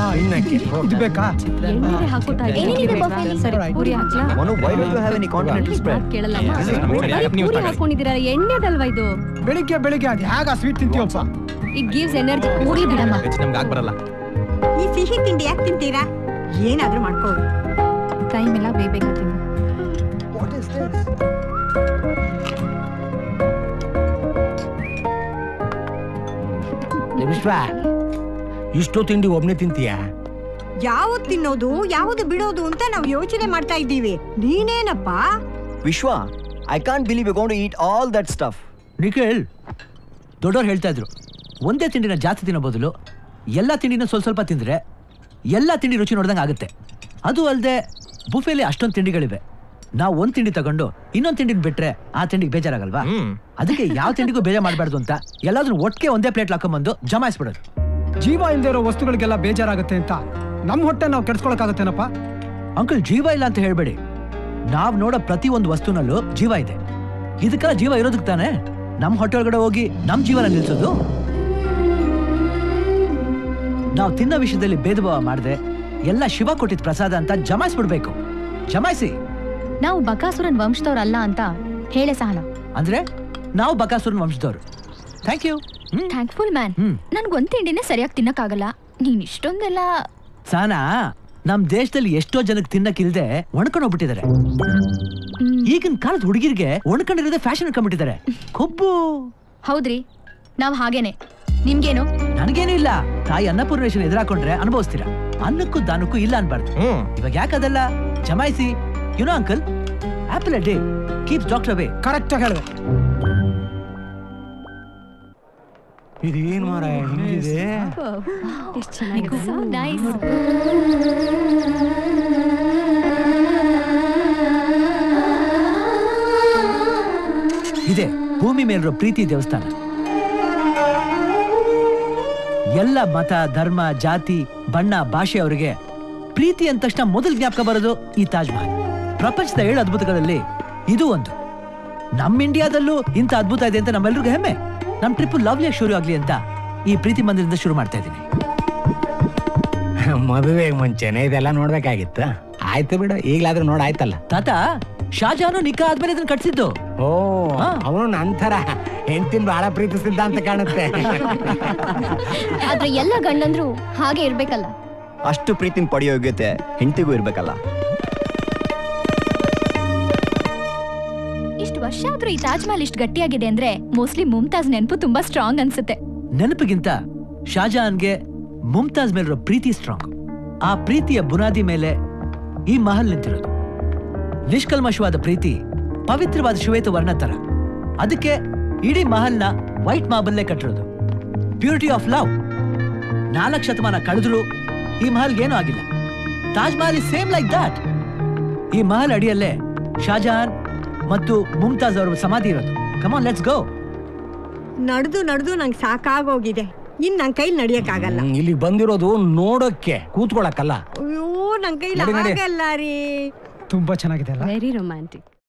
ಇನ್ನಕ್ಕೆ ಇದು ಬೇಕಾ ಎಣ್ಣೆ ಹಾಕೋತಾ ಇದ್ದೀನಿ. ಏನೇನಿದೆ buffet-ಲಿ? ಸರಿ puri ಹಾಕ್ಲಾ Manu, why don't you have any continental ಎಲ್ಲಿ spread? ಮಾತ್ ಕೇಳಲ್ಲಮ್ಮ. This is ಬರೀ ನೀವು ಪೂರಿ ತಗೊಳ್ಳಿ. ಹಾಕೊಂಡಿದ್ದೀರಾ ಎಣ್ಣೆದಲ್ವಾ ಇದು ಬೆಳಿಗ್ಗೆ ಬೆಳಿಗ್ಗೆ ಅದು ಹೇಗ ಸ್ವೀಟ್ ತಿಂತೀವಪ್ಪ ಇಟ್ ಗಿವ್ಸ್ ಎನರ್ಜಿ ಪೂರಿ ಬಿಡಮ್ಮ ಹೆಚ್ಚು ನಮ್ಗೆ ಆಗ್ ಬರಲ್ಲ ಈ ಸಿಹಿ ತಿಂಡಿ ಯಾಕೆ ತಿಂತೀರಾ ಏನಾದ್ರೂ ಮಾಡ್ಕೋ ಟೈಮ್ ಎಲ್ಲ ಬೇಗ ತಿನ್ನು What is this? ವಿಶ್ವ ಇಷ್ಟು ತಿಂಡಿ ಒಬ್ನೇ ತಿಂತೀಯ ಯಾವ್ದು ತಿನ್ನೋದು ಯಾವ್ದು ಬಿಡೋದು ಅಂತ ನಾವು ಯೋಚನೆ ಮಾಡ್ತಾ ಇದ್ದೀವಿ ನೀನೇನಪ್ಪ Vishwa, I can't believe you're going to eat all that stuff. Nikhil ದೊಡ್ಡವ್ರು ಹೇಳ್ತಾ ಇದ್ರು ಒಂದೇ ತಿಂಡಿನ ಜಾಸ್ತಿ ತಿನ್ನೋ ಬದಲು ಎಲ್ಲ ತಿಂಡಿನ ಸ್ವಲ್ಪ ಸ್ವಲ್ಪ ತಿಂದ್ರೆ ಎಲ್ಲ ತಿಂಡಿ ರುಚಿ ನೋಡ್ದಂಗೆ ಆಗುತ್ತೆ ಅದು ಅಲ್ಲದೆ ಬುಫೆಲಿ ಅಷ್ಟೊಂದು ತಿಂಡಿಗಳಿವೆ ನಾವು ಒಂದು ತಿಂಡಿ ತಗೊಂಡು ಇನ್ನೊಂದು ತಿಂಡಿನ ಬಿಟ್ರೆ ಆ ತಿಂಡಿಗೆ ಬೇಜಾರಾಗಲ್ವಾ ಹ್ಮ್ ಅದಕ್ಕೆ ಯಾವ ತಿಂಡಿಗೂ ಬೇಜಾರು ಮಾಡಬಾರ್ದು ಅಂತ ಎಲ್ಲಾದ್ರೂ ಒಟ್ಟಿಗೆ ಒಂದೇ ಪ್ಲೇಟ್ ಹಾಕೊಂಬಂದು ಜಮಾಯಿಸ್ಬಿಡೋದು ಜೀವ ಇಲ್ದೇ ಇರೋ ವಸ್ತುಗಳಿಗೆಲ್ಲ ಬೇಜಾರಾಗುತ್ತೆ ಅಂತ ನಮ್ಮ ಹೊಟ್ಟೆ ನಾವು ಕೆಡ್ಸ್ಕೊಳಕ್ಕಾಗತ್ತೇನಪ್ಪ ಅಂಕಲ್ ಜೀವ ಇಲ್ಲ ಅಂತ ಹೇಳ್ಬೇಡಿ ನಾವ್ ನೋಡೋ ಪ್ರತಿ ಒಂದು ವಸ್ತುನಲ್ಲೂ ಜೀವ ಇದೆ ಇದಕ್ಕೆಲ್ಲ ಜೀವ ಇರೋದಕ್ಕೆ ತಾನೇ ನಮ್ ಹೊಟ್ಟೆ ಒಳಗಡೆ ಹೋಗಿ ನಮ್ ಜೀವನ ನಿಲ್ಸೋದು ನಾವು ತಿನ್ನೋ ವಿಷಯದಲ್ಲಿ ಭೇದ ಭಾವ ಮಾಡದೆ ಎಲ್ಲ ಶಿವ ಕೊಟ್ಟಿದ್ ಪ್ರಸಾದ ಅಂತ ಜಮಾಯಿಸ್ಬಿಡ್ಬೇಕು ಜಮಾಯಿಸಿ ನಾವು ಬಕಾಸುರನ್ ವಂಶದವ್ರಲ್ಲ ಅಂತ ಹೇಳೆ ಸಹನ ಅಂದ್ರೆ ನಾವು ಬಕಾಸುರನ್ ವಂಶದವ್ರು thank you hmm thankful man hmm ನನ್ಗೊಂದ್ ತಿಂಡಿನೇ ಸರಿಯಾಗಿ ತಿನ್ನಕ್ಕಾಗಲ್ಲ ನೀನ್ ಇಷ್ಟೊಂದೆಲ್ಲ ಸಾನಾ ನಮ್ ದೇಶದಲ್ಲಿ ಎಷ್ಟೋ ಜನಕ್ಕೆ ತಿನ್ನಕ್ಕಿಲ್ದೆ ಒಣ್ಕೊಂಡು ಹೋಗ್ಬಿಟ್ಟಿದ್ದಾರೆ ಹ್ಮ್. ಈಗಿನ ಕಾಲದ ಹುಡುಗಿರಿಗೆ ಒಣ್ಕೊಂಡಿರೋದೇ ಫ್ಯಾಷನ್ ಅನ್ಕೊಂಡ್ಬಿಟ್ಟಿದ್ದಾರೆ ಕೊಬ್ಬು ಹೌದ್ರಿ ನಾವ್ ಹಾಗೇನೆ ನಿಮ್ಗೇನು ನನಗೇನು ಇಲ್ಲ ತಾಯಿ ಅನ್ನಪೂರ್ಣೇಶ್ವರ ಎದುರಾಕೊಂಡ್ರೆ ಅನುಭವಿಸ್ತೀರಾ ಅನ್ನಕ್ಕೂ ದಾನಕ್ಕೂ ಇಲ್ಲ ಅನ್ಬಾರ್ದು ಹ್ಮ್ ಇವಾಗ ಯಾಕದಲ್ಲ ಜಮಾಯಿಸಿ you know uncle apple a day keeps doctor away correct ಹೇಳಿದೆ ಇದೇನ್ ಮಾರ ಹಿಂಗಿದೆ ಎಷ್ಟು ಚೆನ್ನಾಗಿದೆ ನೈಸ್ ಇದೆ ಭೂಮಿ ಮೇಲಿರೋ ಪ್ರೀತಿ ದೇವಸ್ಥಾನ ಎಲ್ಲ ಮತ ಧರ್ಮ ಜಾತಿ ಬಣ್ಣ ಭಾಷೆ ಅವರಿಗೆ ಪ್ರೀತಿ ಅಂದ ತಕ್ಷಣ ಮೊದಲು ಜ್ಞಾಪಕ ಬರೋದು ಈ ತಾಜ್ ಮಹಲ್ ಪ್ರಪಂಚದ ಏಳು ಅದ್ಭುತಗಳಲ್ಲಿ ಇದು ಒಂದು ನಮ್ಮ ಇಂಡಿಯಾದಲ್ಲೂ ಇಂಥ ಅದ್ಭುತ ಇದೆ ಅಂತ ನಮ್ಮೆಲ್ರಿಗೂ ಹೆಮ್ಮೆ ನಮ್ ಟ್ರಿಪ್ ಲವ್ಲಿಯಾಗಿ ಶುರು ಆಗ್ಲಿ ಅಂತ ಈ ಪ್ರೀತಿ ಮಂದಿರದಿಂದ ಶುರು ಮಾಡ್ತಾ ಇದ್ದೀನಿ ಮದುವೆಗೆ ಮುಂಚೆನೆ ಇದೆಲ್ಲ ನೋಡ್ಬೇಕಾಗಿತ್ತು ಆಯ್ತು ಬಿಡು ಈಗ್ಲಾದ್ರೂ ನೋಡ್ ಆಯ್ತಲ್ಲ ತಾತ ಶಾಜಾನು ನಿಖಾ ಆದ್ಮೇಲೆ ಇದನ್ನ ಕಟ್ಸಿದ್ದು ಓ ಹಾ. ಅವನು ನಂತರ ಹೆಂಡತಿನ ಬಹಳ ಪ್ರೀತಿಸಿದ್ದ ಅಂತ ಕಾಣುತ್ತೆ ಆದ್ರೆ ಎಲ್ಲ ಗಂಡಂದ್ರು ಹಾಗೆ ಇರ್ಬೇಕಲ್ಲ ಅಷ್ಟು ಪ್ರೀತಿನ ಪಡೆಯೋ ಯೋಗ್ಯತೆ ಹೆಂಡತಿಗೂ ಇರ್ಬೇಕಲ್ಲ ಇಷ್ಟು ವರ್ಷ ಆದ್ರೂ ಈ ತಾಜ್ ಮಹಲ್ ಇಷ್ಟು ಗಟ್ಟಿಯಾಗಿದೆ ಅಂದ್ರೆ ಮೋಸ್ಟ್ಲಿ ಮುಮ್ತಾಜ್ ನೆನಪು ತುಂಬಾ ಸ್ಟ್ರಾಂಗ್ ಅನ್ಸುತ್ತೆ ನೆನಪಿಗಿಂತ ಶಾಜಹಾನ್ಗೆ ಮುಮ್ತಾಜ್ ಮೇಲಿರೋ ಪ್ರೀತಿ ಸ್ಟ್ರಾಂಗ್ ಆ ಪ್ರೀತಿಯ ಬುನಾದಿ ಮೇಲೆ ಈ ಮಹಲ್ ನಿಂತಿರೋದು ನಿಷ್ಕಲ್ಮಶವಾದ ಪ್ರೀತಿ ಪವಿತ್ರವಾದ ಶ್ವೇತ ವರ್ಣ ತರ ಅದಕ್ಕೆ ಇಡೀ ಮಹಲ್ನ ವೈಟ್ ಮಾರ್ಬಲ್ಲೇ ಕಟ್ಟಿರೋದು ಪ್ಯೂರಿಟಿ ಆಫ್ ಲವ್ ನಾಲ್ಕು ಶತಮಾನ ಕಳೆದ್ರು ಈ ಮಹಲ್ಗೇನೂ ಆಗಿಲ್ಲ Taj Mahal is same like that ಈ ಮಹಲ್ ಅಡಿಯಲ್ಲೇ ಶಾಜಹಾನ್ ಮತ್ತು ಮುಮ್ತಾಜ್ ಅವರ ಸಮಾಧಿ ಇರೋದು ಕಮಾನ್ ಲೆಟ್ಸ್ ಗೋ ನಡೆದು ನಡೆದು ನಂಗೆ ಸಾಕಾಗೋಗಿದೆ ಇನ್ ನನ್ ಕೈಲಿ ನಡಿಯಕ್ಕಾಗಲ್ಲ ಹ್ಮ್, ಇಲ್ಲಿಗ್ ಬಂದಿರೋದು ನೋಡಕ್ಕೆ ಕೂತ್ಕೊಳಕ್ಕಲ್ಲ ಅಯ್ಯೋ ನನ್ ಕೈಲಿ ನಡಿ, ನಡಿ. ಆಗಲ್ಲ ರೀ ತುಂಬಾ ಚೆನ್ನಾಗಿದೆ ಅಲ್ಲ ವೆರಿ ರೊಮ್ಯಾಂಟಿಕ್